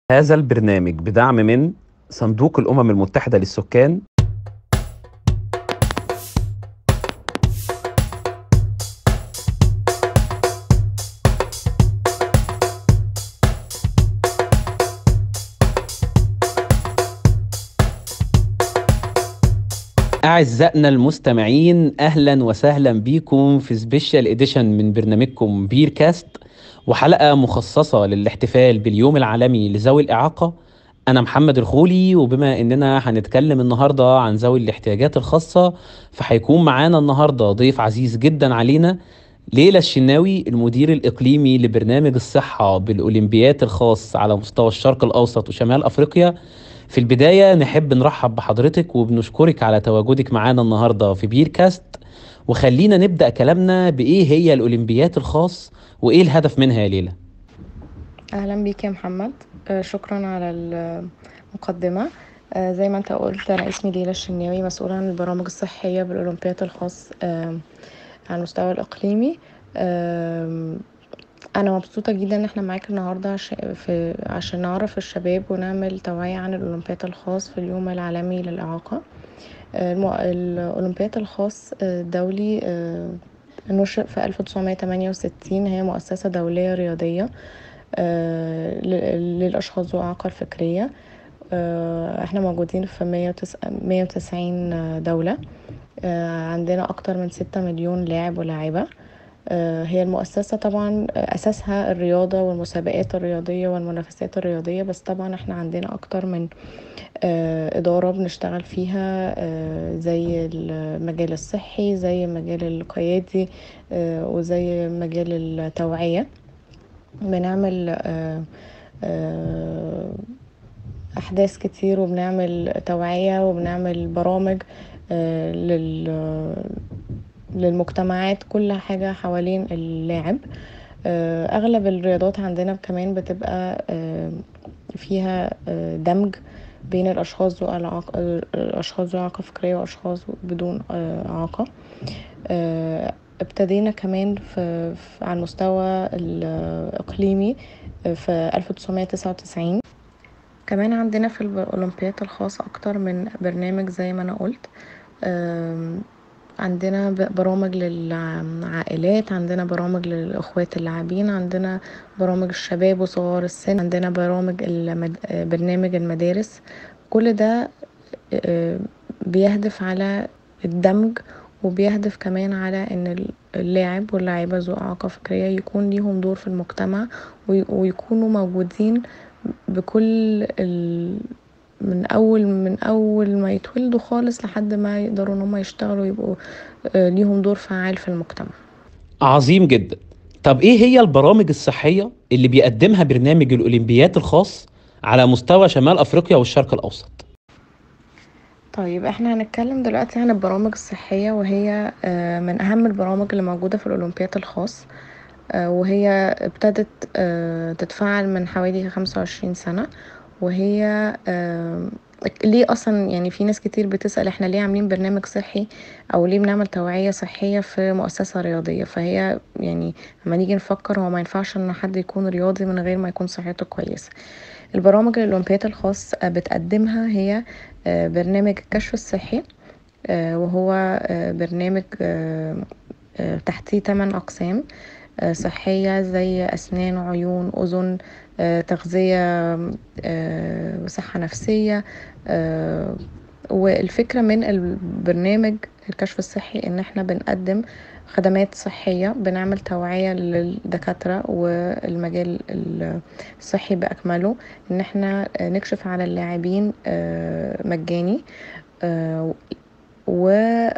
هذا البرنامج بدعم من صندوق الأمم المتحدة للسكان أعزائنا المستمعين أهلا وسهلا بكم في سبيشال إديشن من برنامجكم بير كاست وحلقة مخصصة للاحتفال باليوم العالمي لذوي الإعاقة أنا محمد الخولي وبما إننا هنتكلم النهاردة عن ذوي الاحتياجات الخاصة فهيكون معانا النهاردة ضيف عزيز جدا علينا ليلى الشناوي المدير الإقليمي لبرنامج الصحة بالأولمبيات الخاص على مستوى الشرق الأوسط وشمال أفريقيا في البداية نحب نرحب بحضرتك وبنشكرك على تواجدك معانا النهاردة في بير كاست وخلينا نبدأ كلامنا بإيه هي الأولمبيات الخاص وإيه الهدف منها يا ليلى اهلا بيك يا محمد آه، شكرا على المقدمه آه، زي ما انت قلت انا اسمي ليلى الشناوي مسؤوله عن البرامج الصحيه بالاولمبياد الخاص آه، على المستوى الاقليمي آم، انا مبسوطه جدا ان احنا معاك النهارده عش- في عشان نعرف الشباب ونعمل توعيه عن الاولمبياد الخاص في اليوم العالمي للاعاقه آه، الم- الاولمبياد الخاص آه، الدولي آه، نشأ في 1968 هي مؤسسة دولية رياضية آه، ل- للأشخاص ذو إعاقة الفكرية آه، احنا موجودين في 190 دولة آه، عندنا أكتر من 6 مليون لاعب ولاعبة آه، هي المؤسسة طبعا أساسها الرياضة والمسابقات الرياضية والمنافسات الرياضية بس طبعا احنا عندنا أكتر من آه، إدارة بنشتغل فيها آه، زي المجال الصحي زي المجال القيادي آه، وزي مجال التوعية بنعمل آه، آه، أحداث كتير وبنعمل توعية وبنعمل برامج آه، لل للمجتمعات كل حاجة حوالين اللاعب آه، أغلب الرياضات عندنا كمان بتبقى آه، فيها آه، دمج بين الأشخاص ذو الإعاقة الأشخاص ذو إعاقة فكرية وأشخاص بدون آه، إعاقة آه، ابتدينا كمان في, في على المستوى الإقليمي آه، في 1999 كمان عندنا في الأولمبياد الخاص أكتر من برنامج زي ما أنا قلت آم، عندنا ب- برامج للعائلات عندنا برامج للأخوات اللاعبين عندنا برامج الشباب وصغار السن عندنا برامج المد... برنامج المدارس كل ده آه، بيهدف على الدمج وبيهدف كمان على ان اللاعب واللاعبة ذو إعاقة فكرية يكون ليهم دور في المجتمع وي- ويكونوا موجودين بكل ال... من اول من اول ما يتولدوا خالص لحد ما يقدروا ان هم يشتغلوا ويبقوا آه، ليهم دور فعال في المجتمع عظيم جدا طب إيه هي البرامج الصحية اللي بيقدمها برنامج الأولمبيات الخاص على مستوى شمال أفريقيا والشرق الأوسط طيب احنا هنتكلم دلوقتي عن البرامج الصحية وهي آه، من أهم البرامج اللي موجودة في الأولمبياد الخاص آه، وهي ابتدت آه، تتفعل من حوالي خمسة وعشرين سنة وهي آه، ليه أصلا يعني في ناس كتير بتسأل احنا ليه عاملين برنامج صحي أو ليه بنعمل توعية صحية في مؤسسة رياضية فهي يعني لما نيجي نفكر هو ما ينفعش ان حد يكون رياضي من غير ما يكون صحته كويسة البرامج الأولمبياد الخاص آه، بتقدمها هي آه، برنامج الكشف الصحي آه، وهو آه، برنامج آه، آه، تحتيه 8 أقسام آه، صحية زي أسنان عيون أذن آه، تغذية آه، صحة نفسية آه، والفكرة من البرنامج الكشف الصحي ان احنا بنقدم خدمات صحية بنعمل توعية للدكاترة والمجال الصحي بأكمله ان احنا نكشف على اللاعبين آه، مجاني آه، و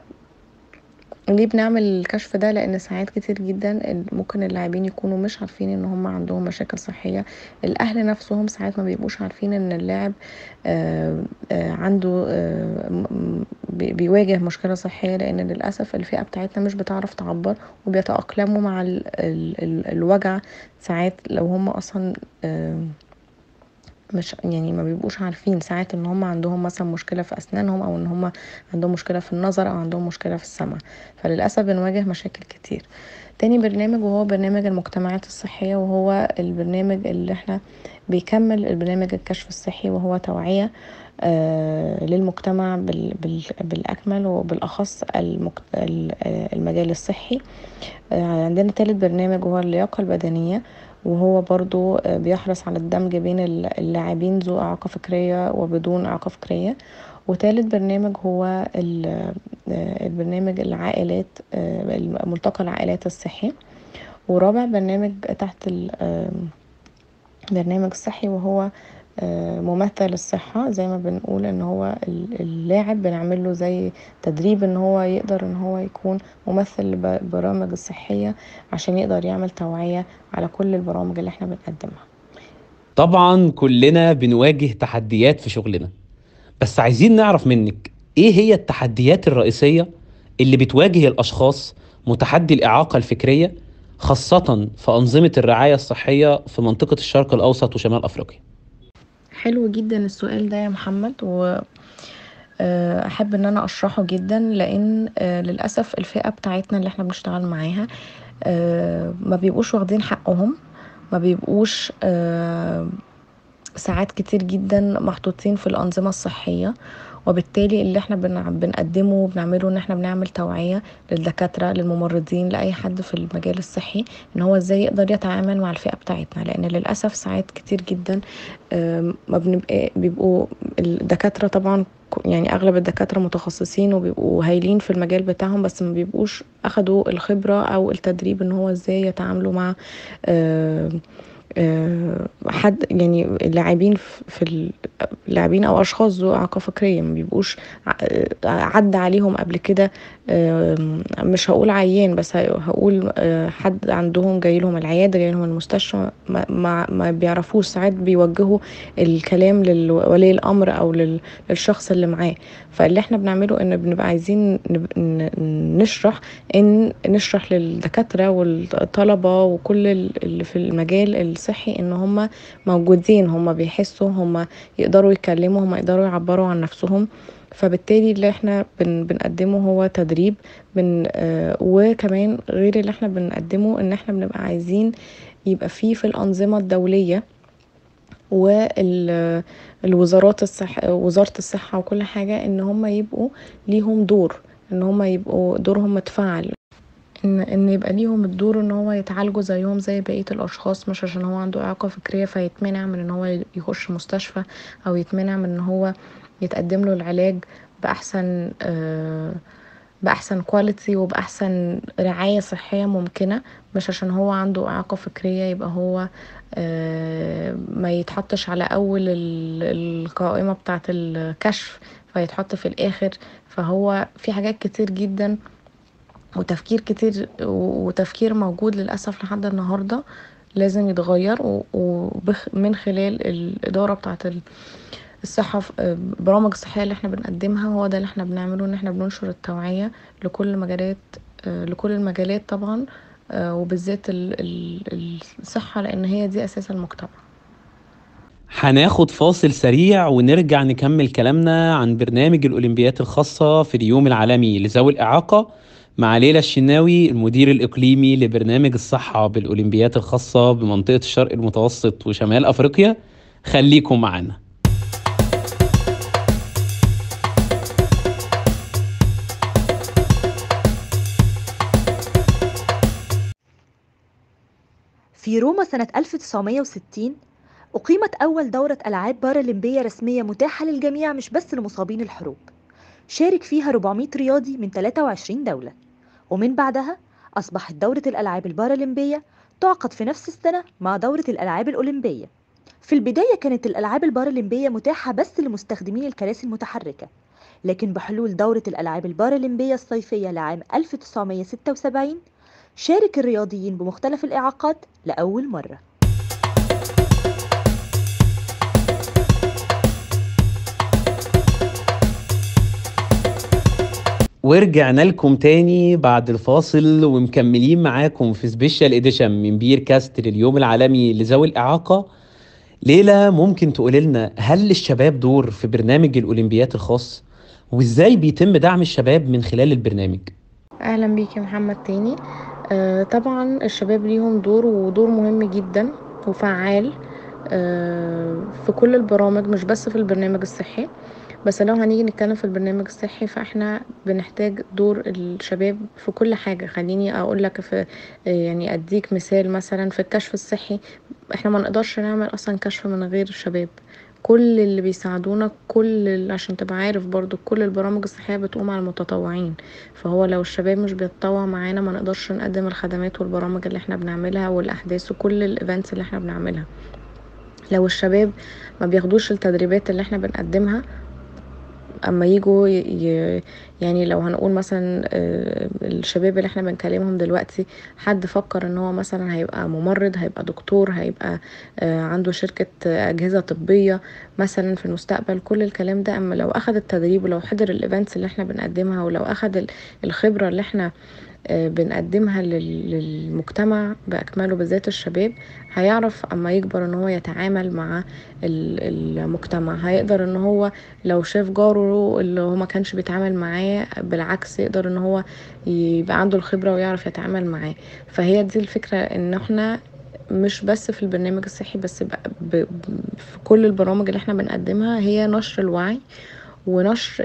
ليه بنعمل الكشف ده لان ساعات كتير جدا ال- ممكن اللاعبين يكونوا مش عارفين ان هم عندهم مشاكل صحية الاهل نفسهم ساعات ما بيبقوش عارفين ان اللاعب آه، آه، عنده آه، م- م- بي- بيواجه مشكلة صحية لان للأسف الفئة بتاعتنا مش بتعرف تعبر وبيتأقلموا مع ال ال ال الوجع ساعات لو هم اصلا آه، مش يعني ما بيبقوش عارفين ساعات ان هم عندهم مثلا مشكله في اسنانهم او ان هم عندهم مشكله في النظر او عندهم مشكله في السمع فللاسف بنواجه مشاكل كتير تاني برنامج وهو برنامج المجتمعات الصحيه وهو البرنامج اللي احنا بيكمل البرنامج الكشف الصحي وهو توعيه آه للمجتمع بال بال بالأكمل وبالأخص المجت... المجال الصحي آه عندنا تالت برنامج وهو اللياقة البدنية وهو برضو بيحرص على الدمج بين اللاعبين ذو إعاقة فكرية وبدون إعاقة فكرية وتالت برنامج هو البرنامج العائلات ملتقى العائلات الصحي ورابع برنامج تحت البرنامج الصحي وهو ممثل الصحة زي ما بنقول ان هو اللاعب بنعمل له زي تدريب ان هو يقدر ان هو يكون ممثل للبرامج الصحية عشان يقدر يعمل توعية على كل البرامج اللي احنا بنقدمها طبعا كلنا بنواجه تحديات في شغلنا بس عايزين نعرف منك ايه هي التحديات الرئيسية اللي بتواجه الاشخاص متحدي الاعاقة الفكرية خاصة في انظمة الرعاية الصحية في منطقة الشرق الاوسط وشمال افريقيا حلو جدا السؤال ده يا محمد و احب ان انا اشرحه جدا لان للاسف الفئه بتاعتنا اللي احنا بنشتغل معاها ما بيبقوش واخدين حقهم ما بيبقوش ساعات كتير جدا محطوطين في الانظمه الصحيه وبالتالي اللي احنا بنقدمه وبنعمله ان احنا بنعمل توعيه للدكاتره للممرضين لاي حد في المجال الصحي ان هو ازاي يقدر يتعامل مع الفئه بتاعتنا لان للاسف ساعات كتير جدا ما بنبقى بيبقوا الدكاتره طبعا يعني اغلب الدكاتره متخصصين وبيبقوا هايلين في المجال بتاعهم بس ما بيبقوش اخدوا الخبره او التدريب ان هو ازاي يتعاملوا مع آه حد يعني اللاعبين في اللاعبين او اشخاص ذو اعاقه فكريه ما بيبقوش عدى عليهم قبل كده مش هقول عيان بس هقول حد عندهم جاي لهم العياده جاي لهم المستشفى ما, ما, ما بيعرفوش ساعات بيوجهوا الكلام لولي الامر او للشخص اللي معاه فاللي احنا بنعمله ان بنبقى عايزين نشرح ان نشرح للدكاتره والطلبه وكل اللي في المجال الصحي ان هم موجودين هم بيحسوا هم يقدروا يتكلموا هم يقدروا يعبروا عن نفسهم فبالتالي اللي احنا بن بنقدمه هو تدريب بن آه وكمان غير اللي احنا بنقدمه ان احنا بنبقى عايزين يبقى فيه في الأنظمة الدولية والوزارات الصح وزارة الصحة وكل حاجة ان هم يبقوا ليهم دور ان هم يبقوا دورهم متفعل ان ان يبقى ليهم الدور ان هو يتعالجوا زيهم زي بقيه الاشخاص مش عشان هو عنده اعاقه فكريه فيتمنع من ان هو يخش مستشفى او يتمنع من ان هو يتقدم له العلاج باحسن آه باحسن كواليتي وباحسن رعايه صحيه ممكنه مش عشان هو عنده اعاقه فكريه يبقى هو آه ما يتحطش على اول القائمه بتاعه الكشف فيتحط في الاخر فهو في حاجات كتير جدا وتفكير كتير وتفكير موجود للأسف لحد النهاردة لازم يتغير ومن خلال الإدارة بتاعة الصحة البرامج الصحية اللي احنا بنقدمها هو ده اللي احنا بنعمله ان احنا بننشر التوعية لكل مجالات لكل المجالات طبعا وبالذات الصحة لأن هي دي أساس المجتمع هناخد فاصل سريع ونرجع نكمل كلامنا عن برنامج الأولمبيات الخاصة في اليوم العالمي لذوي الإعاقة مع ليلى الشناوي المدير الإقليمي لبرنامج الصحة بالأولمبيات الخاصة بمنطقة الشرق المتوسط وشمال أفريقيا خليكم معنا في روما سنة 1960 أقيمت أول دورة ألعاب بارالمبية رسمية متاحة للجميع مش بس لمصابين الحروب شارك فيها 400 رياضي من 23 دولة ومن بعدها أصبحت دورة الألعاب البارالمبية تعقد في نفس السنة مع دورة الألعاب الأولمبية في البداية كانت الألعاب البارالمبية متاحة بس لمستخدمين الكراسي المتحركة لكن بحلول دورة الألعاب البارالمبية الصيفية لعام 1976 شارك الرياضيين بمختلف الإعاقات لأول مرة ورجعنا لكم تاني بعد الفاصل ومكملين معاكم في سبيشال اديشن من بير كاست لليوم العالمي لذوي الإعاقة ليلى ممكن تقول لنا هل للشباب دور في برنامج الأولمبيات الخاص وإزاي بيتم دعم الشباب من خلال البرنامج اهلا بيك يا محمد تاني آه طبعا الشباب ليهم دور ودور مهم جدا وفعال آه في كل البرامج مش بس في البرنامج الصحي بس لو هنيجي نتكلم في البرنامج الصحي فاحنا بنحتاج دور الشباب في كل حاجة خليني اقول لك في يعني اديك مثال مثلا في الكشف الصحي احنا ما نقدرش نعمل اصلا كشف من غير الشباب كل اللي بيساعدونا كل اللي عشان تبقى عارف برضو كل البرامج الصحية بتقوم على المتطوعين فهو لو الشباب مش بيتطوع معانا ما نقدرش نقدم الخدمات والبرامج اللي احنا بنعملها والاحداث وكل الايفنتس اللي احنا بنعملها لو الشباب ما بياخدوش التدريبات اللي احنا بنقدمها اما يجوا ي... يعني لو هنقول مثلا آه، الشباب اللي احنا بنكلمهم دلوقتي حد فكر ان هو مثلا هيبقى ممرض هيبقى دكتور هيبقى آه، عنده شركة اجهزة طبية مثلا في المستقبل كل الكلام ده اما لو اخد التدريب ولو حضر الايفنتس اللي احنا بنقدمها ولو اخد ال- الخبرة اللي احنا آه، بنقدمها لل- للمجتمع بأكمله بالذات الشباب هيعرف اما يكبر ان هو يتعامل مع ال- المجتمع هيقدر ان هو لو شاف جاره اللي هو ما كانش بيتعامل معاه بالعكس يقدر ان هو يبقى عنده الخبرة ويعرف يتعامل معاه فهي دي الفكرة ان احنا مش بس في البرنامج الصحي بس ب... ب... في كل البرامج اللي احنا بنقدمها هي نشر الوعي ونشر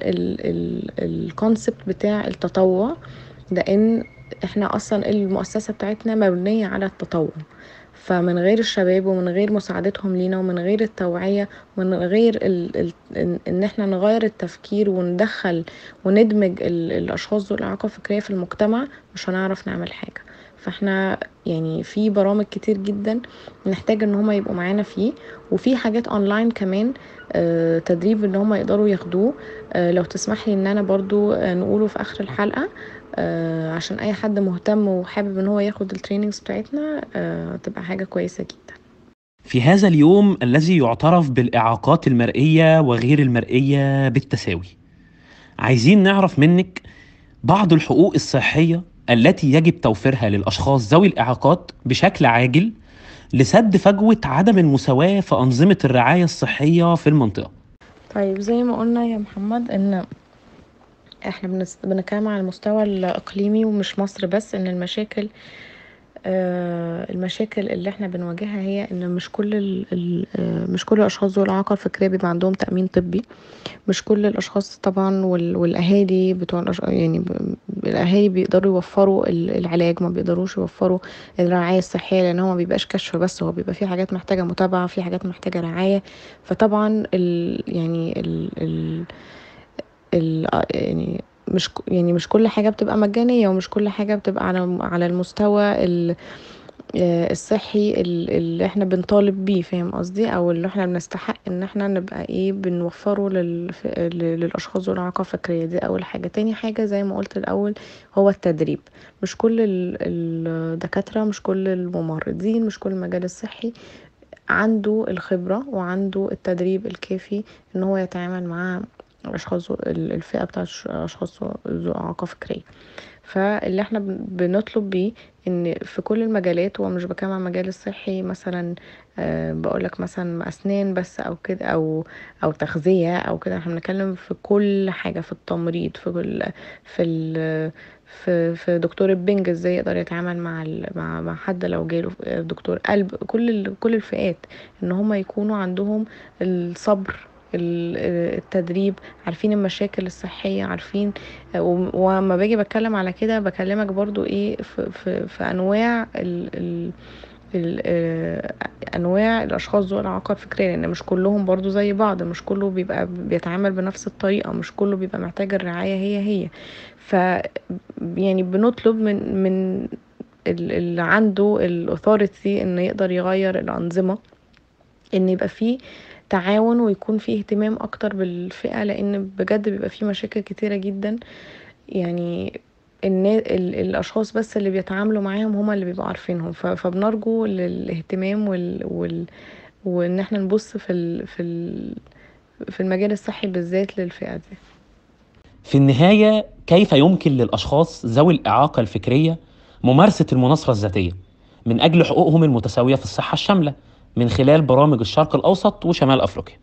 الكونسبت بتاع التطوع لان احنا اصلا المؤسسة بتاعتنا مبنية على التطوع فمن غير الشباب ومن غير مساعدتهم لينا ومن غير التوعية ومن غير ال... ال... ان إن احنا نغير التفكير وندخل وندمج ال... الاشخاص ذو الاعاقة الفكرية في المجتمع مش هنعرف نعمل حاجة فاحنا يعني في برامج كتير جدا نحتاج ان هما يبقوا معانا فيه وفي حاجات اونلاين كمان آه، تدريب ان هما يقدروا ياخدوه آه، لو تسمح لي ان انا برضو آه، نقوله في اخر الحلقة آه، عشان اي حد مهتم وحابب ان هو ياخد التريننجز بتاعتنا آه، تبقى حاجة كويسة جدا في هذا اليوم الذي يعترف بالإعاقات المرئية وغير المرئية بالتساوي عايزين نعرف منك بعض الحقوق الصحية التي يجب توفيرها للأشخاص ذوي الإعاقات بشكل عاجل لسد فجوة عدم المساواة في أنظمة الرعاية الصحية في المنطقة طيب زي ما قلنا يا محمد ان احنا بنس- بنتكلم على المستوى الاقليمي ومش مصر بس ان المشاكل آه، المشاكل اللي احنا بنواجهها هي ان مش كل ال ال آه، مش كل الاشخاص ذوي الاعاقه الفكريه بيبقى عندهم تامين طبي مش كل الاشخاص طبعا وال- والاهالي بتوع الأش... يعني ب... الاهالي بيقدروا يوفروا ال- العلاج ما بيقدروش يوفروا الرعايه الصحيه لان هو ما بيبقاش كشف بس هو بيبقى في حاجات محتاجه متابعه في حاجات محتاجه رعايه فطبعا ال... يعني ال... ال... ال... يعني مش ك- يعني مش كل حاجة بتبقى مجانية ومش كل حاجة بتبقى على على المستوى ال- آه، الصحي ال- اللي احنا بنطالب بيه فاهم قصدي او اللي احنا بنستحق ان احنا نبقى ايه بنوفره لل... ف- ل- للاشخاص ذوي الاعاقه الفكريه دي اول حاجه تاني حاجه زي ما قلت الاول هو التدريب مش كل ال- الدكاتره مش كل الممرضين مش كل المجال الصحي عنده الخبره وعنده التدريب الكافي ان هو يتعامل مع الاشخاص ذو- ال- الفئه بتاعت الش- الاشخاص ذو اعاقه فكريه فاللي احنا بن- بنطلب بيه ان في كل المجالات ومش بتكلم عن المجال الصحي مثلا أه بقولك مثلا اسنان بس او كده او او تغذيه او كده احنا بنتكلم في كل حاجه في التمريض في كل في ال في في دكتور البنج ازاي يقدر يتعامل مع ال مع مع حد لو جاله دكتور قلب كل ال كل الفئات ان هم يكونوا عندهم الصبر ال- التدريب عارفين المشاكل الصحية عارفين و- وما باجي بتكلم على كده بكلمك برضو ايه في, في, في انواع ال ال ال آه، انواع الاشخاص ذوي الاعاقه الفكريه لان مش كلهم برضو زي بعض مش كله بيبقى بيتعامل بنفس الطريقه مش كله بيبقى محتاج الرعايه هي هي ف يعني بنطلب من من ال- اللي عنده الاثوريتي انه يقدر يغير الانظمه ان يبقى فيه تعاون ويكون فيه اهتمام اكتر بالفئة لان بجد بيبقى فيه مشاكل كتيرة جدا يعني النا... ال... الاشخاص بس اللي بيتعاملوا معاهم هما اللي بيبقوا عارفينهم ف... فبنرجو للاهتمام وال... وال... وان احنا نبص في ال... في ال... في المجال الصحي بالذات للفئة دي في النهاية كيف يمكن للأشخاص ذوي الإعاقة الفكرية ممارسة المناصرة الذاتية من أجل حقوقهم المتساوية في الصحة الشاملة من خلال برامج الشرق الأوسط وشمال أفريقيا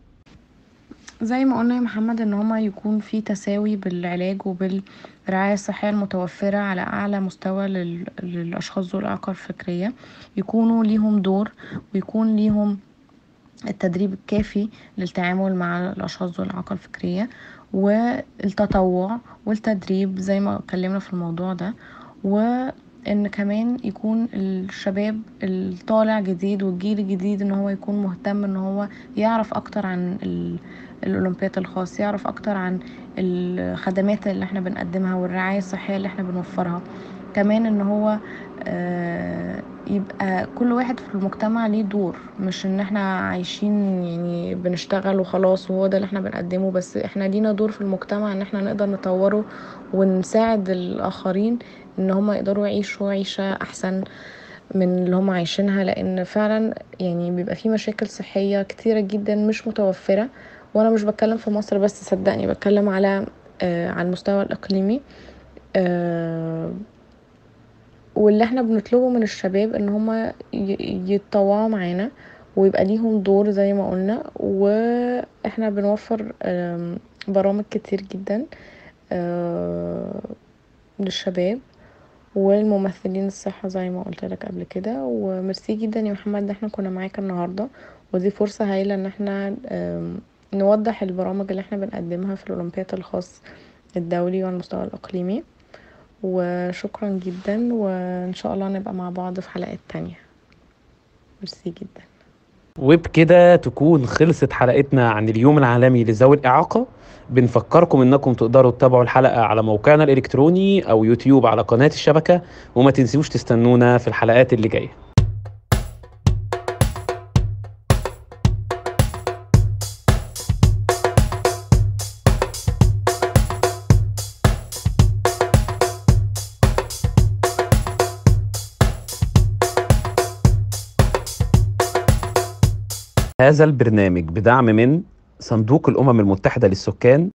زي ما قلنا يا محمد ان هما يكون في تساوي بالعلاج وبالرعاية الصحية المتوفرة على اعلى مستوى لل... للاشخاص ذو الاعاقة الفكرية يكونوا ليهم دور ويكون ليهم التدريب الكافي للتعامل مع الاشخاص ذو الاعاقة الفكرية والتطوع والتدريب زي ما اتكلمنا في الموضوع ده وان كمان يكون الشباب الطالع جديد والجيل الجديد ان هو يكون مهتم ان هو يعرف اكتر عن ال... الاولمبياد الخاص يعرف اكتر عن الخدمات اللي احنا بنقدمها والرعاية الصحية اللي احنا بنوفرها كمان ان هو آه، يبقى كل واحد في المجتمع ليه دور مش ان احنا عايشين يعني بنشتغل وخلاص وهو ده اللي احنا بنقدمه بس احنا لينا دور في المجتمع ان احنا نقدر نطوره ونساعد الاخرين ان هم يقدروا يعيشوا عيشة احسن من اللي هم عايشينها لان فعلا يعني بيبقى في مشاكل صحية كتيرة جدا مش متوفرة وانا مش بتكلم في مصر بس صدقني بتكلم على آه على المستوى الاقليمي آه واللي احنا بنطلبه من الشباب ان هما يتطوعوا معانا ويبقى ليهم دور زي ما قلنا واحنا بنوفر آم، برامج كتير جدا آه، للشباب والممثلين الصحة زي ما قلت لك قبل كده وميرسي جدا يا محمد ان احنا كنا معاك النهاردة ودي فرصة هايلة ان احنا آم، نوضح البرامج اللي احنا بنقدمها في الأولمبياد الخاص الدولي والمستوى المستوى الإقليمي وشكرا جدا وإن شاء الله نبقى مع بعض في حلقات تانية ميرسي جدا وبكده تكون خلصت حلقتنا عن اليوم العالمي لذوي الإعاقة بنفكركم انكم تقدروا تتابعوا الحلقة على موقعنا الإلكتروني أو يوتيوب على قناة الشبكة وما تنسوش تستنونا في الحلقات اللي جاية هذا البرنامج بدعم من صندوق الأمم المتحدة للسكان